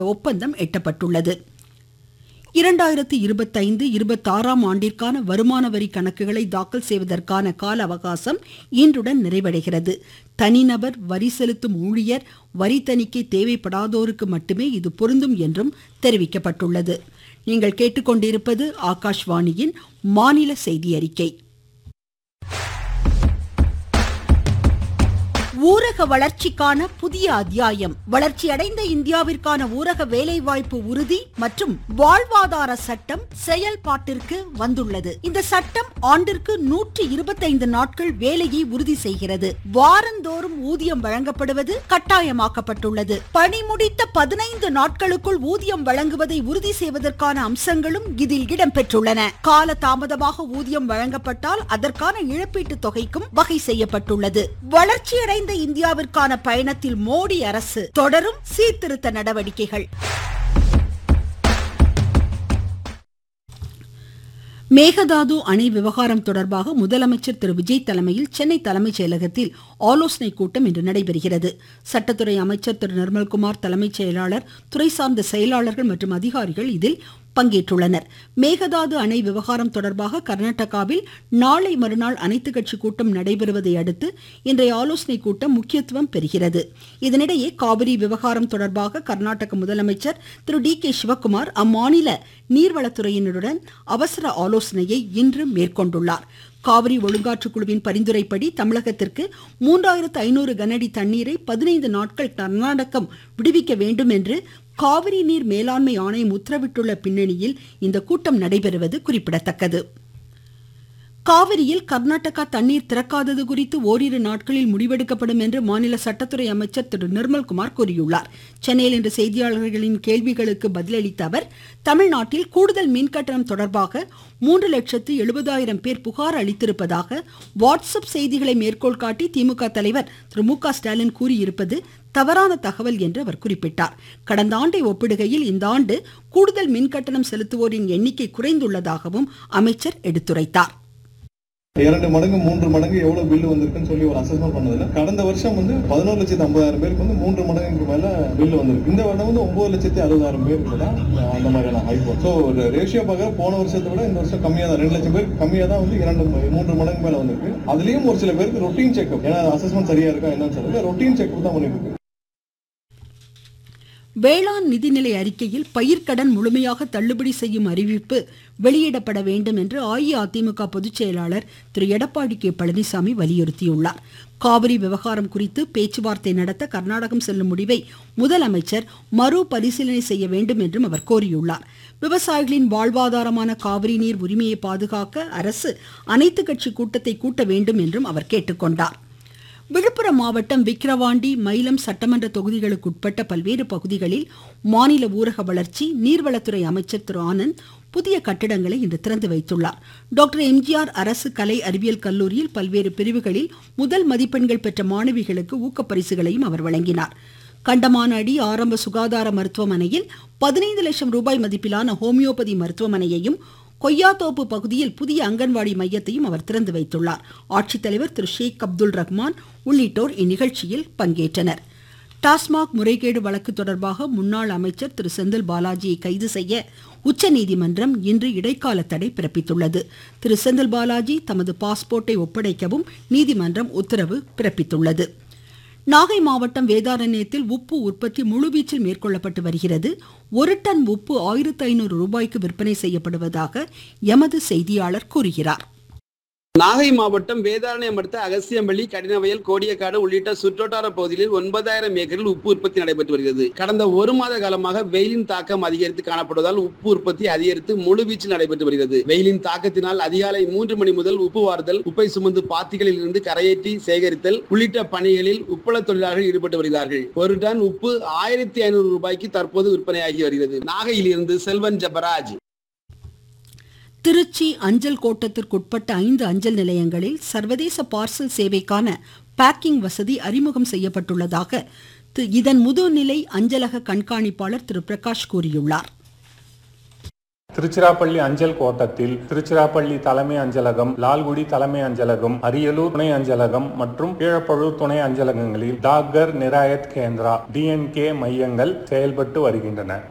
ஒப்பந்தம் எட்டப்பட்டுள்ளது இரண்டாயிரத்தி இருபத்தைந்து இருபத்தாறாம் ஆண்டிற்கான வருமான வரி கணக்குகளை தாக்கல் செய்வதற்கான கால அவகாசம் இன்றுடன் நிறைவடைகிறது தனிநபர் வரி செலுத்தும் ஊழியர் வரி தணிக்கை தேவைப்படாதோருக்கு மட்டுமே இது பொருந்தும் என்றும் தெரிவிக்கப்பட்டுள்ளது நீங்கள் கேட்டுக்கொண்டிருப்பது ஆகாஷ்வாணியின் மாநில செய்தி அறிக்கை ஊரக வளர்ச்சிக்கான புதிய அத்தியாயம் வளர்ச்சியடைந்த இந்தியாவிற்கான ஊரக வேலைவாய்ப்பு உறுதி மற்றும் வாழ்வாதார சட்டம் செயல்பாட்டிற்கு வந்துள்ளது இந்த சட்டம் ஆண்டிற்கு நூற்றி இருபத்தைந்து நாட்கள் வேலையை உறுதி செய்கிறது வாரந்தோறும் ஊதியம் வழங்கப்படுவது கட்டாயமாக்கப்பட்டுள்ளது பணி முடித்த பதினைந்து நாட்களுக்குள் ஊதியம் வழங்குவதை உறுதி செய்வதற்கான அம்சங்களும் இதில் இடம்பெற்றுள்ளன கால தாமதமாக ஊதியம் வழங்கப்பட்டால் அதற்கான இழப்பீட்டு தொகைக்கும் வகை செய்யப்பட்டுள்ளது வளர்ச்சியடைந்த இந்தியாவிற்கான பயணத்தில் மோடி அரசு தொடரும் சீர்திருத்த நடவடிக்கைகள் மேகதாது அணை விவகாரம் தொடர்பாக முதலமைச்சர் திரு விஜய் தலைமையில் சென்னை தலைமைச் செயலகத்தில் ஆலோசனைக் கூட்டம் இன்று நடைபெறுகிறது சட்டத்துறை அமைச்சர் திரு நிர்மல்குமார் தலைமைச் செயலாளர் துறை சார்ந்த செயலாளர்கள் மற்றும் அதிகாரிகள் இதில் பங்கேற்றுள்ளனர் மேகதாது அணை விவகாரம் தொடர்பாக கர்நாடகாவில் நாளை மறுநாள் அனைத்துக் கட்சி கூட்டம் நடைபெறுவதை அடுத்து இன்றைய ஆலோசனைக் கூட்டம் முக்கியத்துவம் பெறுகிறது இதனிடையே காவிரி விவகாரம் தொடர்பாக கர்நாடக முதலமைச்சர் திரு டி கே சிவக்குமார் அம்மாநில நீர்வளத்துறையினருடன் அவசர ஆலோசனையை இன்று மேற்கொண்டுள்ளார் காவிரி ஒழுங்காற்றுக் குழுவின் பரிந்துரைப்படி தமிழகத்திற்கு மூன்றாயிரத்து ஐநூறு கனஅடி தண்ணீரை பதினைந்து நாட்கள் கர்நாடகம் விடுவிக்க வேண்டும் என்று காவிரி நீர் மேலாண்மை ஆணையம் உத்தரவிட்டுள்ள பின்னணியில் இந்த கூட்டம் நடைபெறுவது குறிப்பிடத்தக்கது காவிரியில் கர்நாடகா தண்ணீர் திறக்காதது குறித்து ஓரிரு நாட்களில் முடிவெடுக்கப்படும் என்று மாநில சட்டத்துறை அமைச்சர் திரு நிர்மல்குமார் கூறியுள்ளார் சென்னையில் இன்று செய்தியாளர்களின் கேள்விகளுக்கு பதிலளித்த அவர் தமிழ்நாட்டில் கூடுதல் மின்கட்டணம் தொடர்பாக மூன்று லட்சத்து எழுபதாயிரம் பேர் புகார் அளித்திருப்பதாக வாட்ஸ்அப் செய்திகளை மேற்கோள் காட்டி திமுக தலைவர் திரு மு க ஸ்டாலின் கூறியிருப்பது தவறான தகவல் என்று அவர் குறிப்பிட்டார் கடந்த ஆண்டை ஒப்பிடுகையில் இந்த ஆண்டு கூடுதல் மின்கட்டணம் செலுத்துவோரின் எண்ணிக்கை குறைந்துள்ளதாகவும் அமைச்சர் எடுத்துரைத்தார் இரண்டு மடங்கு மூன்று மடங்கு எவ்வளவு பில்லு வந்திருக்குன்னு சொல்லி ஒரு அசஸ்மெண்ட் பண்ணதுல கடந்த வருஷம் வந்து பதினோரு லட்சத்தி ஐம்பதாயிரம் பேருக்கு வந்து மூன்று மடங்குக்கு மேல பில்லு வந்திருக்கு இந்த வருடம் வந்து ஒன்பது லட்சத்தி அறுபதாயிரம் பேருக்கு தான் அந்த மாதிரியான ஹைகோர்ட் ஸோ ரேஷியோ பார்க்க போன வருஷத்தை விட இந்த வருஷம் கம்மியா தான் ரெண்டு லட்சம் பேர் கம்மியா தான் வந்து இரண்டு மூன்று மடங்கு மேல வந்திருக்கு அதுலயும் ஒரு சில பேருக்கு ரொட்டீன் செக்அப் ஏன்னா அசஸ்மெண்ட் சரியா இருக்கா என்னன்னு சொல்லுங்க ரொட்டீன் செக்அப் தான் பண்ணிட்டு இருக்கு வேளாண் நிதிநிலை அறிக்கையில் பயிர்க்கடன் முழுமையாக தள்ளுபடி செய்யும் அறிவிப்பு வெளியிடப்பட வேண்டும் என்று அஇஅதிமுக பொதுச் செயலாளர் திரு எடப்பாடி கே பழனிசாமி வலியுறுத்தியுள்ளார் காவிரி விவகாரம் குறித்து பேச்சுவார்த்தை நடத்த கர்நாடகம் செல்லும் முடிவை முதலமைச்சர் மறுபரிசீலனை செய்ய வேண்டும் என்றும் அவர் கோரியுள்ளார் விவசாயிகளின் வாழ்வாதாரமான காவிரி நீர் உரிமையை பாதுகாக்க அரசு அனைத்து கட்சி கூட்டத்தை கூட்ட வேண்டும் என்றும் அவர் கேட்டுக்கொண்டார் விழுப்புரம் மாவட்டம் விக்கிரவாண்டி மயிலம் சட்டமன்ற தொகுதிகளுக்கு உட்பட்ட பல்வேறு பகுதிகளில் மாநில ஊரக வளர்ச்சி நீர்வளத்துறை அமைச்சர் திரு ஆனந்த் புதிய கட்டிடங்களை இன்று திறந்து வைத்துள்ளார் டாக்டர் எம்ஜிஆர் அரசு கலை அறிவியல் கல்லூரியில் பல்வேறு பிரிவுகளில் முதல் மதிப்பெண்கள் பெற்ற மாணவிகளுக்கு ஊக்கப்பரிசுகளையும் அவர் வழங்கினார் கண்டமானடி ஆரம்ப சுகாதார மருத்துவமனையில் பதினைந்து லட்சம் ரூபாய் மதிப்பிலான ஹோமியோபதி மருத்துவமனையையும் கொய்யாத்தோப்பு பகுதியில் புதிய அங்கன்வாடி மையத்தையும் அவர் திறந்து வைத்துள்ளார் ஆட்சித்தலைவர் திரு ஷேக் அப்துல் ரஹ்மான் உள்ளிட்டோர் இந்நிகழ்ச்சியில் பங்கேற்றனர் டாஸ்மாக் முறைகேடு வழக்கு தொடர்பாக முன்னாள் அமைச்சர் திரு செந்தில் பாலாஜியை கைது செய்ய உச்சநீதிமன்றம் இன்று இடைக்கால தடை பிறப்பித்துள்ளது திரு செந்தில் பாலாஜி தமது பாஸ்போர்ட்டை ஒப்படைக்கவும் நீதிமன்றம் உத்தரவு பிறப்பித்துள்ளது நாகை மாவட்டம் வேதாரண்யத்தில் உப்பு உற்பத்தி முழுவீச்சில் மேற்கொள்ளப்பட்டு வருகிறது ஒரு டன் உப்பு ஆயிரத்து ஐநூறு ரூபாய்க்கு விற்பனை செய்யப்படுவதாக எமது செய்தியாளர் கூறுகிறார் நாகை மாவட்டம் வேதாரண்யம் அடுத்த அகசியம்பள்ளி கடினவயல் கோடியக்காடு உள்ளிட்ட சுற்றோட்டார பகுதிகளில் ஒன்பதாயிரம் ஏக்கரில் உப்பு உற்பத்தி நடைபெற்று வருகிறது கடந்த ஒரு மாத காலமாக வெயிலின் தாக்கம் அதிகரித்து காணப்படுவதால் உப்பு உற்பத்தி அதிகரித்து முழுவீச்சில் நடைபெற்று வருகிறது வெயிலின் தாக்கத்தினால் அதிகாலை மூன்று மணி முதல் உப்பு வார்த்தல் உப்பை சுமந்து பாத்திகளில் இருந்து கரையேற்றி சேகரித்தல் உள்ளிட்ட பணிகளில் உப்பள தொழிலாளர்கள் ஈடுபட்டு வருகிறார்கள் ஒரு டன் உப்பு ஆயிரத்தி ஐநூறு ரூபாய்க்கு தற்போது விற்பனையாகி வருகிறது நாகையில் இருந்து செல்வன் ஜபராஜ் திருச்சி அஞ்சல் கோட்டத்திற்குட்பட்ட ஐந்து அஞ்சல் நிலையங்களில் சர்வதேச பார்சல் சேவைக்கான பேக்கிங் வசதி அறிமுகம் செய்யப்பட்டுள்ளதாக இதன் முதுநிலை அஞ்சலக கண்காணிப்பாளர் திரு பிரகாஷ் கூறியுள்ளார் திருச்சிராப்பள்ளி அஞ்சல் கோட்டத்தில் திருச்சிராப்பள்ளி தலைமை அஞ்சலகம் லால்குடி தலைமை அஞ்சலகம் அரியலூர் துணை அஞ்சலகம் மற்றும் கீழப்பழூர் துணை அஞ்சலகங்களில் டாக்கர் நிராயத் கேந்திரா டிஎன்கே மையங்கள் செயல்பட்டு வருகின்றன